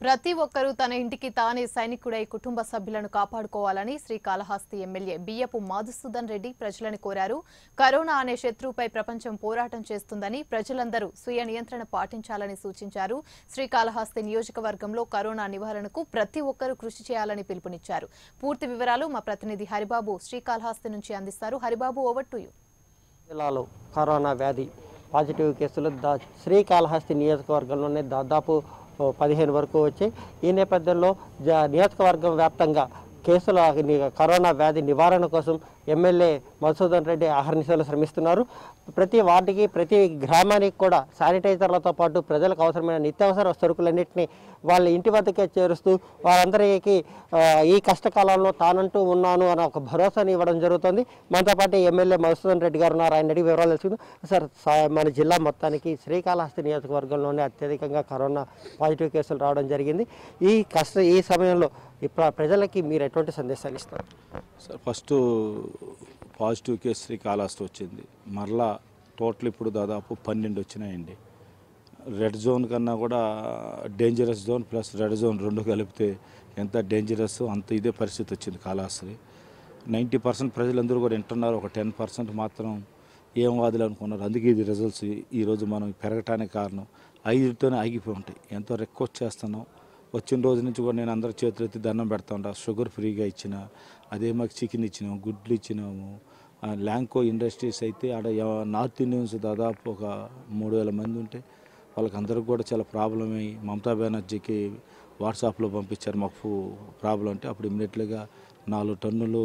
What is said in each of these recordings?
ప్రతి ఒక్కరూ తన ఇంటికి తానే సైనికుడై కుటుంబ సభ్యులను కాపాడుకోవాలని శ్రీకాళహస్తి ఎమ్మెల్యే బియ్యపు మాధుసూదన్ రెడ్డి ప్రజలను కోరారు కరోనా అనే శత్రువుపై ప్రపంచం పోరాటం చేస్తుందని ప్రజలందరూ స్వీయ నియంత్రణ పాటించాలని సూచించారు శ్రీకాళహస్తి నియోజకవర్గంలో కరోనా నివారణకు ప్రతి ఒక్కరూ కృషి చేయాలని పిలుపునిచ్చారు పూర్తి వివరాలు మా ప్రతినిధి హరిబాబు శ్రీకాళహస్తి నుంచి అందిస్తారు హరిబాబు ఓవర్ టు యూ జిల్లాలో కరోనా వ్యాధి పాజిటివ్ కేసులు దా శ్రీకాళహస్తి నియోజకవర్గంలోనే దాదాపు ఓ పదిహేను వరకు వచ్చాయి ఈ నేపథ్యంలో జ నియోజకవర్గం వ్యాప్తంగా కేసుల ని- కరోనా వ్యాధి నివారణ కోసం ఎమ్మెల్యే మధుసూదన్ రెడ్డి అహర్నిశలు శ్రమిస్తున్నారు ప్రతి వార్డుకి ప్రతి గ్రామానికి కూడా శానిటైజర్లతో పాటు ప్రజలకు అవసరమైన నిత్యావసర సరుకులన్నింటినీ వాళ్ళ ఇంటి వద్దకే చేరుస్తూ వారందరికీ ఆ, ఈ కష్టకాలంలో తానంటూ ఉన్నాను అన్న ఒక భరోసాని ఇవ్వడం జరుగుతుంది మనతో పాటు ఎమ్మెల్యే మధుసూదన్ రెడ్డి గారు ఉన్నారు ఆయన అడిగి వివరాలు తెలుసుకుందాం సార్ సా- మన జిల్లా మొత్తానికి శ్రీకాళహస్తి నియోజకవర్గంలోనే అత్యధికంగా కరోనా పాజిటివ్ కేసులు రావడం జరిగింది ఈ కష్ట ఈ సమయంలో ఈ ప్ర- ప్రజలకి మీరు ఎటువంటి సందేశాలు ఇస్తారు sir first positive case Srikalahasti వచ్చింది మరలా టోటల్ ఇప్పుడు దాదాపు పన్నెండు వచ్చినాయండి రెడ్ జోన్ కన్నా కూడా dangerous zone plus red zone రెండు కలిపితే ఎంత డేంజరస్ అంత ఇదే పరిస్థితి వచ్చింది కాళహస్తి నైంటీ పర్సెంట్ ప్రజలందరూ కూడా వింటున్నారు ఒక టెన్ పర్సెంట్ మాత్రం ఏం వాదులు అనుకున్నారు అందుకే ఇది రిజల్ట్స్ ఈరోజు మనం పెరగటానికి కారణం ఐదుతోనే ఆగిపోయి ఉంటాయి ఎంతో రిక్వెస్ట్ చేస్తున్నాం వచ్చిన రోజు నుంచి కూడా నేను అందరి చేతులు ఎత్తి దండం పెడతా ఉంటా షుగర్ ఫ్రీగా ఇచ్చిన అదే మాకు చికెన్ ఇచ్చినాము గుడ్లు ఇచ్చినాము ఆ ల్యాంకో ఇండస్ట్రీస్ అయితే ఆడ ఎవ- నార్త్ ఇండియన్స్ దాదాపు ఒక మూడు వేల మంది ఉంటే వాళ్ళకి అందరికి కూడా చాలా ప్రాబ్లం అయ్యి మమతా బెనర్జీకి వాట్సాప్లో పంపించారు మాకు ప్రాబ్లం అంటే అప్పుడు ఇమ్మీడియట్గా నాలుగు టన్నులు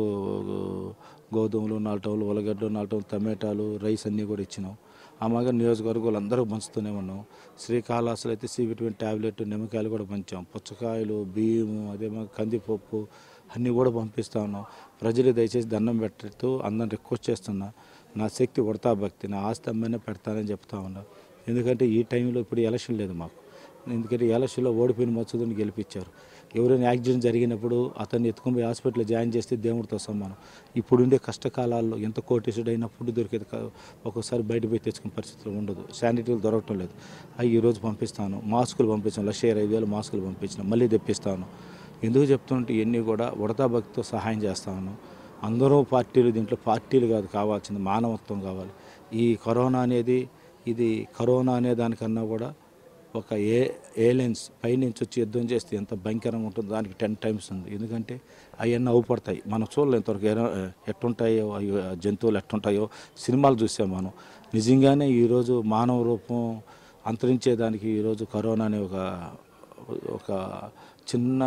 గోధుమలు నాలుగు టన్నులు ఉల్లగడ్డలు నాలుగు టన్నులు టమాటాలు రైస్ అన్నీ కూడా ఇచ్చినాం ఆ మగ నియోజకవర్గాలు అందరూ పంచుతూనే ఉన్నాం శ్రీకాళహస్తిలో అయితే సి విటమిన్ ట్యాబ్లెట్ నిమ్మకాయలు కూడా పంచాం పుచ్చకాయలు బియ్యము అదే మాకు కందిపప్పు అన్నీ కూడా పంపిస్తా ఉన్నాం ప్రజలు దయచేసి దండం పెట్టేస్తూ అందరిని రిక్వెస్ట్ చేస్తున్నా నా శక్తి ఉడతా భక్తి నా ఆస్తి అమ్మనే పెడతానని చెప్తా ఉన్నా ఎందుకంటే ఈ టైంలో ఇప్పుడు ఎలక్షన్ లేదు మాకు ఎందుకంటే ఎలక్షన్లో ఓడిపోయిన మత్సుదని గెలిపించారు ఎవరైనా యాక్సిడెంట్ జరిగినప్పుడు అతన్ని ఎత్తుకొని పోయి హాస్పిటల్లో జాయిన్ చేస్తే దేవుడితో సమానం ఇప్పుడుండే కష్టకాలాల్లో ఎంత కోటేసుడు అయినా ఫుడ్ దొరికేది కాదు ఒక్కోసారి బయట పోయి తెచ్చుకునే పరిస్థితులు ఉండదు శానిటరీలు దొరకటం లేదు అవి ఈరోజు పంపిస్తాను మాస్కులు పంపించాను లక్ష ఇరవై వేలు మాస్కులు పంపించిన మళ్ళీ తెప్పిస్తాను ఎందుకు చెప్తుంటే ఇవన్నీ కూడా ఉడతా భక్తితో సహాయం చేస్తాను అందరూ పార్టీలు దీంట్లో పార్టీలు కాదు కావాల్సింది మానవత్వం కావాలి ఈ కరోనా అనేది ఇది కరోనా అనే దానికన్నా కూడా ఒక ఏ ఏలియన్స్ పైనుంచి వచ్చి యుద్ధం చేస్తే ఎంత భయంకరంగా ఉంటుందో దానికి టెన్ టైమ్స్ ఉంది ఎందుకంటే అవన్నీ అవుపడతాయి మనం చూడలేం ఇంతవరకు ఏ- ఎట్టుంటాయో అవి జంతువులు ఎట్టుంటాయో సినిమాలు చూసాం మనం నిజంగానే ఈరోజు మానవ రూపం అంతరించేదానికి ఈరోజు కరోనా అనే ఒక ఒక చిన్న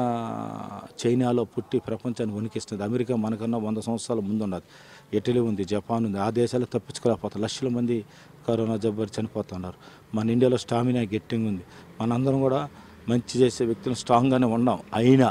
చైనాలో పుట్టి ప్రపంచాన్ని వణికిస్తుంది అమెరికా మనకన్నా వంద సంవత్సరాల ముందు ఉన్నది ఇటలీ ఉంది జపాన్ ఉంది ఆ దేశాలు తప్పించుకోలేకపోతారు లక్షల మంది కరోనా జబ్బు చనిపోతున్నారు మన ఇండియాలో స్టామినా గట్టిగా ఉంది మనందరం కూడా మంచి చేసే వ్యక్తులు స్ట్రాంగ్గానే ఉన్నాం అయినా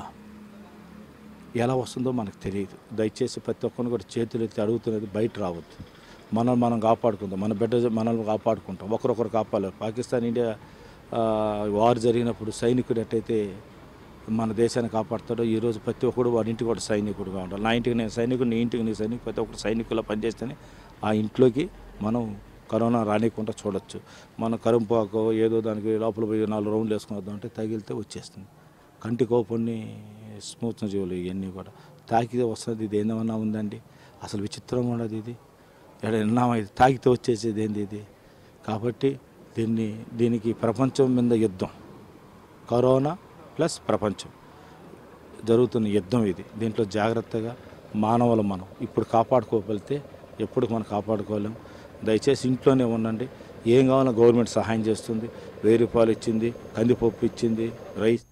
ఎలా వస్తుందో మనకు తెలియదు దయచేసి ప్రతి ఒక్కరిని కూడా చేతులు ఎత్తి అడుగుతున్నది బయట రావద్దు మనం మనం కాపాడుకుందాం మన బిడ్డ మనల్ని కాపాడుకుంటాం ఒకరొకరు కాపాడాలి పాకిస్తాన్ ఇండియా ఆ, వార్ జరిగినప్పుడు సైనికుడు ఎట్టయితే మన దేశాన్ని కాపాడుతాడో ఈరోజు ప్రతి ఒక్కడు వాడి ఇంటికి కూడా సైనికుడుగా ఉండాలి నా ఇంటికి నేను సైనికుడు నీ ఇంటికి నీ సైనికుడు ప్రతి ఒక్కరు సైనికుల్లో పనిచేస్తేనే ఆ ఇంట్లోకి మనం కరోనా రానికుండా చూడొచ్చు మనం కరుంపాకో ఏదో దానికి లోపల పోయి నాలుగు రౌండ్లు వేసుకుని వద్దాం అంటే తగిలితే వచ్చేస్తుంది కంటి కోపన్ని స్మూత్న జీవులు ఇవన్నీ కూడా తాకితే వస్తుంది ఇది ఏమన్నా ఉందండి అసలు విచిత్రంగా ఉండదు ఇది ఎక్కడ విన్నామా ఇది తాకితే వచ్చేసేది ఏంది ఇది కాబట్టి దీన్ని దీనికి ప్రపంచం మీద యుద్ధం కరోనా ప్లస్ ప్రపంచం జరుగుతున్న యుద్ధం ఇది దీంట్లో జాగ్రత్తగా మానవులు మనం ఇప్పుడు కాపాడుకోగలిగితే ఎప్పుడు మనం కాపాడుకోలేం దయచేసి ఇంట్లోనే ఉండండి ఏం కావాలో గవర్నమెంట్ సహాయం చేస్తుంది వెయ్యి రూపాయలు ఇచ్చింది కందిపప్పు ఇచ్చింది రైస్